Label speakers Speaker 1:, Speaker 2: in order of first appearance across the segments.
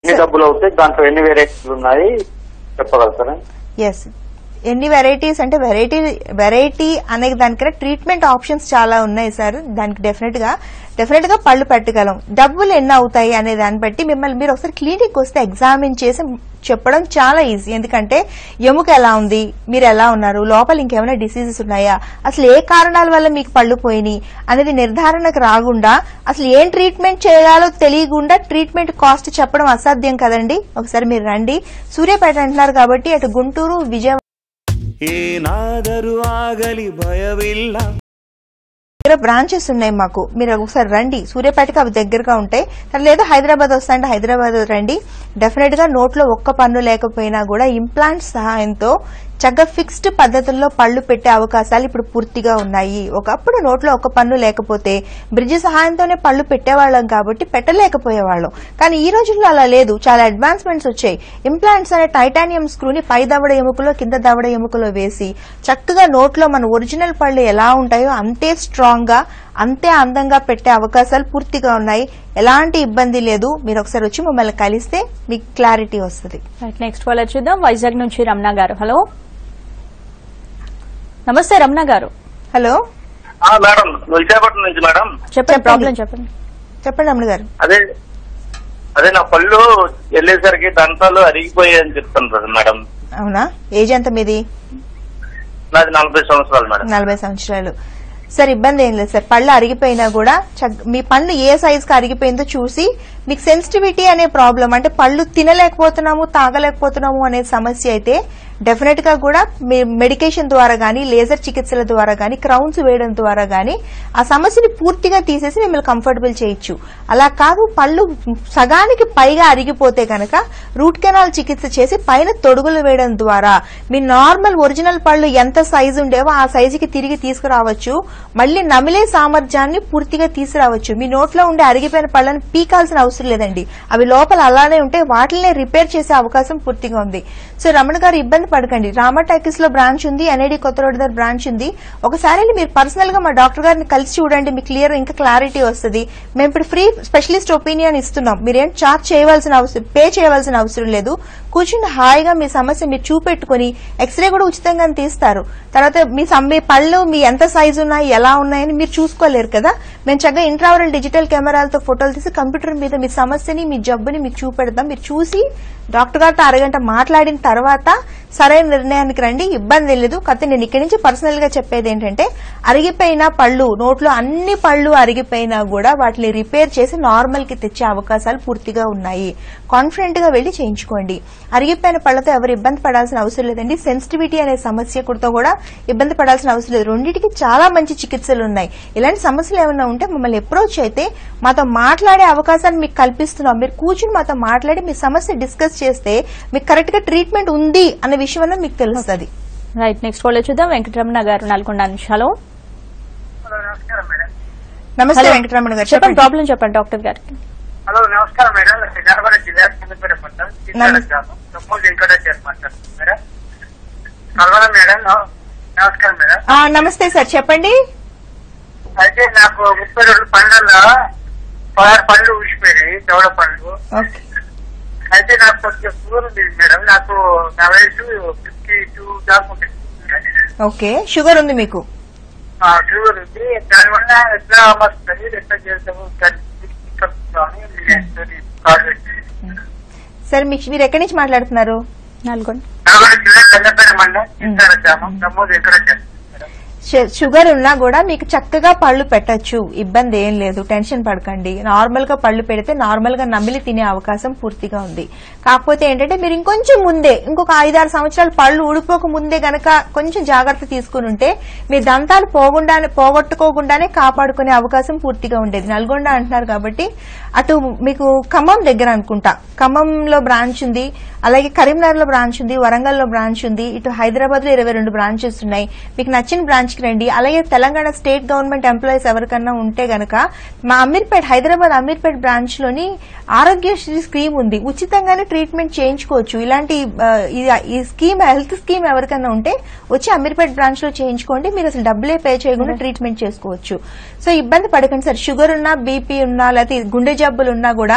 Speaker 1: ఎన్ని డబ్బులు అవుతాయి దాంట్లో ఎన్ని వెరైటీలు ఉన్నాయి చెప్పగలుగుతారా
Speaker 2: ఎస్ ఎన్ని వెరైటీస్ అంటే వెరైటీ వెరైటీ అనే దానికన్నా ట్రీట్మెంట్ ఆప్షన్స్ చాలా ఉన్నాయి సార్ దానికి డెఫినెట్ గా డెఫినెట్ గా పళ్ళు పెట్టగలం డబ్బులు ఎన్ని అవుతాయి అనే దాన్ని బట్టి మిమ్మల్ని మీరు ఒకసారి క్లినిక్ వస్తే ఎగ్జామిన్ చేసి చెప్పడం చాలా ఈజీ ఎందుకంటే ఎముక ఎలా ఉంది మీరు ఎలా ఉన్నారు లోపల ఇంకేమైనా డిసీజెస్ ఉన్నాయా అసలు ఏ కారణాల వల్ల మీకు పళ్ళు పోయినాయి అనేది నిర్ధారణకు రాకుండా అసలు ఏం ట్రీట్మెంట్ చేయాలో తెలియకుండా ట్రీట్మెంట్ కాస్ట్ చెప్పడం అసాధ్యం కదండి ఒకసారి మీరు రండి సూర్యాపేట అంటున్నారు కాబట్టి అటు గుంటూరు విజయవాడ
Speaker 3: ಏನಾದರೂ ಆಗಲಿ ಭಯವಿಲ್ಲ
Speaker 2: దగ్గర బ్రాంచెస్ ఉన్నాయి మాకు మీరు ఒకసారి రండి సూర్యాపేటకి అవి దగ్గరగా ఉంటాయి తర్వాత లేదా హైదరాబాద్ వస్తా అంటే హైదరాబాద్ రండి డెఫినెట్ గా నోట్లో ఒక్క పన్ను లేకపోయినా కూడా ఇంప్లాంట్ సహాయంతో చక్కగా ఫిక్స్డ్ పద్ధతుల్లో పళ్ళు పెట్టే అవకాశాలు ఇప్పుడు పూర్తిగా ఉన్నాయి ఒకప్పుడు నోట్లో ఒక పన్ను లేకపోతే బ్రిడ్జ్ సహాయంతోనే పళ్ళు పెట్టేవాళ్ళం కాబట్టి పెట్టలేకపోయేవాళ్ళం కానీ ఈ రోజుల్లో అలా లేదు చాలా అడ్వాన్స్మెంట్స్ వచ్చాయి ఇంప్లాంట్స్ అనే టైటానియం స్క్రూని పై దవడ ఎముకలో కింద దవడ ఎముకలో వేసి చక్కగా నోట్లో మన ఒరిజినల్ పళ్ళు ఎలా ఉంటాయో అంతే స్ట్రాంగ్ గా అంతే అందంగా పెట్టే అవకాశాలు పూర్తిగా ఉన్నాయి ఎలాంటి ఇబ్బంది లేదు మీరు ఒకసారి వచ్చి మమ్మల్ని కలిస్తే మీకు క్లారిటీ వస్తుంది
Speaker 4: రైట్ నెక్స్ట్ కాలర్ చూద్దాం వైజాగ్ నుంచి రమణ గారు హలో నమస్తే రమణ గారు
Speaker 2: హలో
Speaker 1: ఆ, మేడం విశాఖపట్నం నుంచి మేడం
Speaker 4: చెప్పండి
Speaker 2: చెప్పండి.
Speaker 4: ప్రాబ్లం చెప్పండి
Speaker 2: చెప్పండి అమ్మ గారు
Speaker 1: అదే అదే నా పళ్ళు వెళ్ళేసరికి దంతాలు అరిగిపోయాయి అని చెప్తున్నారు మేడం
Speaker 2: అవునా ఏజ్ ఎంత మీది
Speaker 1: నాది నలభై సంవత్సరాలు మేడం
Speaker 2: నలభై సంవత్సరాలు సార్ ఇబ్బంది ఏం లేదు సార్ పళ్ళు అరిగిపోయినా కూడా చక్- మీ పళ్ళు ఏ సైజ్ కి అరిగిపోయిందో చూసి మీకు సెన్సిటివిటీ అనే ప్రాబ్లం అంటే పళ్ళు తినలేకపోతున్నాము తాగలేకపోతున్నాము అనే సమస్య అయితే డెఫినెట్ గా కూడా మీ మెడికేషన్ ద్వారా గానీ లేజర్ చికిత్సల ద్వారా గానీ క్రౌన్స్ వేయడం ద్వారా గానీ ఆ సమస్యని పూర్తిగా తీసేసి మిమ్మల్ని కంఫర్టబుల్ చేయొచ్చు అలా కాదు పళ్ళు సగానికి పైగా అరిగిపోతే గనక రూట్ కెనాల్ చికిత్స చేసి పైన తొడుగులు వేయడం ద్వారా మీ నార్మల్ ఒరిజినల్ పళ్ళు ఎంత సైజు ఉండేవో ఆ సైజుకి తిరిగి తీసుకురావచ్చు మళ్ళీ నమిలే సామర్థ్యాన్ని పూర్తిగా తీసుకురావచ్చు మీ నోట్లో ఉండే అరిగిపోయిన పళ్ళని పీకాల్సిన అవసరం లేదండి అవి లోపల అలానే ఉంటే వాటినే రిపేర్ చేసే అవకాశం పూర్తిగా ఉంది సో రమణ గారు ఇబ్బంది పడకండి రామా టాకీస్ లో బ్రాంచ్ ఉంది ఎన్ఐడి కొత్త రోడ్ దగ్గర బ్రాంచ్ ఉంది ఒకసారి వెళ్ళి మీరు పర్సనల్ గా మా డాక్టర్ గారిని కలిసి చూడండి మీకు క్లియర్ ఇంకా క్లారిటీ వస్తుంది మేము ఇప్పుడు ఫ్రీ స్పెషలిస్ట్ ఒపీనియన్ ఇస్తున్నాం మీరేం చార్జ్ చేయవలసిన అవసరం పే చేయవలసిన అవసరం లేదు కూర్చుని హాయిగా మీ సమస్య మీరు చూపెట్టుకుని ఎక్స్రే కూడా ఉచితంగా తీస్తారు తర్వాత మీ సమ్- మీ పళ్ళు మీ ఎంత సైజు ఉన్నాయి ఎలా ఉన్నాయని మీరు చూసుకోలేరు కదా మేము చక్కగా ఇంట్రావరల్ డిజిటల్ కెమెరాలతో ఫోటోలు తీసి కంప్యూటర్ మీద మీ సమస్యని మీ జబ్బుని మీకు చూపెడతాం మీరు చూసి డాక్టర్ గారితో అరగంట మాట్లాడిన తర్వాత సరైన నిర్ణయానికి రండి ఇబ్బంది లేదు కాకపోతే నేను ఇక్కడి నుంచి పర్సనల్ గా చెప్పేది ఏంటంటే అరిగిపోయిన పళ్ళు నోట్లో అన్ని పళ్ళు అరిగిపోయినా కూడా వాటిని రిపేర్ చేసి నార్మల్ కి తెచ్చే అవకాశాలు పూర్తిగా ఉన్నాయి కాన్ఫిడెంట్ గా వెళ్లి చేయించుకోండి అరిగిపోయిన పళ్ళతో ఎవరు ఇబ్బంది పడాల్సిన అవసరం లేదండి సెన్సిటివిటీ అనే సమస్య కూడా కూడా ఇబ్బంది పడాల్సిన అవసరం లేదు రెండింటికి చాలా మంచి చికిత్సలు ఉన్నాయి ఇలాంటి సమస్యలు ఏమైనా ఉంటే మమ్మల్ని అప్రోచ్ అయితే మాతో మాట్లాడే అవకాశాన్ని మీకు కల్పిస్తున్నాం మీరు కూర్చుని మాతో మాట్లాడి మీ సమస్య డిస్కస్ చేస్తే మీకు కరెక్ట్ గా ట్రీట్మెంట్ ఉంది అనే విషయం అన్నది మీకు తెలుస్తుంది
Speaker 4: రైట్ నెక్స్ట్ కాలర్ చూద్దాం వెంకటరమణ గారు నల్గొండ నుంచి హలో
Speaker 1: నమస్కారం మేడం
Speaker 2: నమస్తే
Speaker 4: హలో.
Speaker 2: వెంకటరమణ గారు
Speaker 4: చెప్పండి
Speaker 2: చెప్పండి
Speaker 4: ప్రాబ్లం చెప్పండి డాక్టర్ గారికి
Speaker 1: హలో నమస్కారం మేడం నల్గొండ జిల్లా చంద్రపేట పట్టణం
Speaker 2: నమస్తే.
Speaker 1: తమ్ముడు వెంకటాచార్య మాట్లాడుతున్నాను మేడం నల్గొండ మేడం నమస్కారం మేడం
Speaker 2: ఆ, నమస్తే సార్ చెప్పండి
Speaker 1: అయితే నాకు ముప్పై రెండు పండ్లలో పదహారు పండ్లు ఊసిపోయాయి దవడ పండ్లు
Speaker 2: ఓకే
Speaker 1: అయితే నాకు కొంచెం షుగర్ ఉంది మేడం నాకు నా వయసు ఫిఫ్టీ టూ దాకా ఉంటుంది
Speaker 2: ఓకే షుగర్ ఉంది మీకు
Speaker 1: ఆ, షుగర్ ఉంది దానివల్ల ఎట్లా వస్తుంది ఎట్లా చేస్తాము కలుపుతామని నేను కాల్ పెట్టి
Speaker 2: సార్ మీకు మీరు ఎక్కడి నుంచి మాట్లాడుతున్నారు
Speaker 4: నల్గొండ
Speaker 1: నల్గొండ జిల్లా చంద్రపేట మండలం చిత్తార గ్రామం నమోదు వెంకటాచార్య
Speaker 2: షు- షుగర్ ఉన్నా కూడా మీకు చక్కగా పళ్ళు పెట్టొచ్చు ఇబ్బంది ఏం లేదు టెన్షన్ పడకండి నార్మల్ గా పళ్ళు పెడితే నార్మల్ గా నమిలి తినే అవకాశం పూర్తిగా ఉంది కాకపోతే ఏంటంటే మీరు ఇంకొంచెం ముందే ఇంకొక ఐదారు సంవత్సరాలు పళ్ళు ఊడిపోక ముందే గనక కొంచెం జాగ్రత్త తీసుకుని ఉంటే మీ దంతాలు పోకుండానే పోగొట్టుకోకుండానే కాపాడుకునే అవకాశం పూర్తిగా ఉండేది నల్గొండ అంటున్నారు కాబట్టి అటు మీకు ఖమ్మం దగ్గర అనుకుంటా ఖమ్మంలో బ్రాంచ్ ఉంది అలాగే కరీంనగర్ లో బ్రాంచ్ ఉంది వరంగల్ లో బ్రాంచ్ ఉంది ఇటు హైదరాబాద్ లో ఇరవై రెండు బ్రాంచెస్ ఉన్నాయి మీకు నచ్చిన బ్రాంచ్ కి రండి అలాగే తెలంగాణ స్టేట్ గవర్నమెంట్ ఎంప్లాయీస్ ఎవరికన్నా ఉంటే గనక మా అమీర్పేట్ హైదరాబాద్ అమీర్పేట్ బ్రాంచ్ లోని ఆరోగ్యశ్రీ స్కీమ్ ఉంది ఉచితంగానే ట్రీట్మెంట్ చేయించుకోవచ్చు ఇలాంటి ఆ, ఈ- ఈ స్కీమ్ హెల్త్ స్కీమ్ ఎవరికన్నా ఉంటే వచ్చి అమీర్పేట్ బ్రాంచ్ లో చేయించుకోండి మీరు అసలు డబ్బులే పే చేయకుండా ట్రీట్మెంట్ చేసుకోవచ్చు సో ఇబ్బంది పడకండి సార్ షుగర్ ఉన్నా బీపీ ఉన్నా లేకపోతే గుండె జబ్బులు ఉన్నా కూడా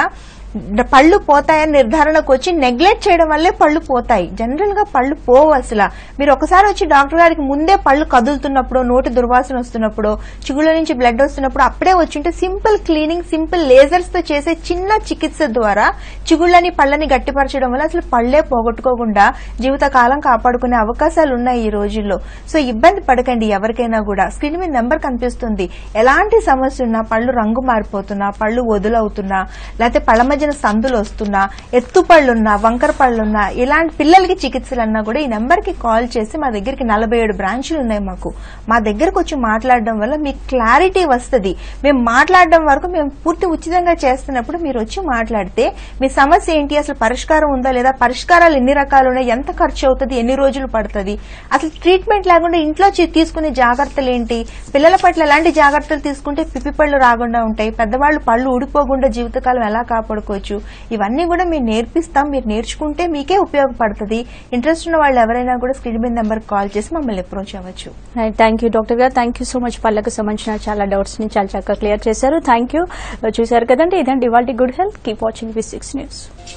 Speaker 2: పళ్ళు పోతాయని నిర్ధారణకు వచ్చి నెగ్లెక్ట్ చేయడం వల్లే పళ్ళు పోతాయి జనరల్ గా పళ్ళు పోవు అసలు మీరు ఒకసారి వచ్చి డాక్టర్ గారికి ముందే పళ్ళు కదులుతున్నప్పుడు నోటి దుర్వాసన వస్తున్నప్పుడు చిగుళ్ళ నుంచి బ్లడ్ వస్తున్నప్పుడు అప్పుడే వచ్చింటే సింపుల్ క్లీనింగ్ సింపుల్ లేజర్స్ తో చేసే చిన్న చికిత్స ద్వారా చిగుళ్ళని పళ్ళని గట్టిపరచడం వల్ల అసలు పళ్ళే పోగొట్టుకోకుండా జీవితకాలం కాపాడుకునే అవకాశాలు ఉన్నాయి ఈ రోజుల్లో సో ఇబ్బంది పడకండి ఎవరికైనా కూడా స్క్రీన్ మీద నెంబర్ కనిపిస్తుంది ఎలాంటి సమస్య ఉన్నా పళ్ళు రంగు మారిపోతున్నా పళ్ళు వదులవుతున్నా లేకపోతే పళ్ళ మధ్యన సందులు వస్తున్నా ఎత్తు పళ్ళున్నా వంకర పళ్ళున్నా ఇలాంటి పిల్లలకి చికిత్సలు అన్నా కూడా ఈ నెంబర్ కి కాల్ చేసి మా దగ్గరికి నలభై ఏడు బ్రాంచ్లు ఉన్నాయి మాకు మా దగ్గరకు వచ్చి మాట్లాడడం వల్ల మీకు క్లారిటీ వస్తుంది మేము మాట్లాడడం వరకు మేము పూర్తి ఉచితంగా చేస్తున్నప్పుడు మీరు వచ్చి మాట్లాడితే మీ సమస్య ఏంటి అసలు పరిష్కారం ఉందా లేదా పరిష్కారాలు ఎన్ని రకాలు ఉన్నాయి ఎంత ఖర్చు అవుతుంది ఎన్ని రోజులు పడుతుంది అసలు ట్రీట్మెంట్ లేకుండా ఇంట్లో చే- తీసుకునే జాగ్రత్తలు ఏంటి పిల్లల పట్ల ఎలాంటి జాగ్రత్తలు తీసుకుంటే పిప్పి పళ్ళు రాకుండా ఉంటాయి పెద్దవాళ్ళు పళ్ళు ఊడిపోకుండా జీవితకాలం ఎలా కాపాడుకోవచ్చు ఇవన్నీ కూడా మేము నేర్పిస్తాం మీరు నేర్చుకుంటే మీకే ఉపయోగపడుతుంది ఇంట్రెస్ట్ ఉన్న వాళ్ళు ఎవరైనా కూడా స్క్రీన్ మీద నెంబర్ కాల్ చేసి మమ్మల్ని అప్రోచ్ అవ్వచ్చు
Speaker 4: థ్యాంక్ యూ డాక్టర్ గారు థ్యాంక్ యూ సో మచ్ పళ్ళకు సంబంధించిన చాలా డౌట్స్ ని చాలా చక్కగా క్లియర్ చేశారు థ్యాంక్ యూ చూశారు కదండి ఇదండి ఇవాళ good health keep watching V six news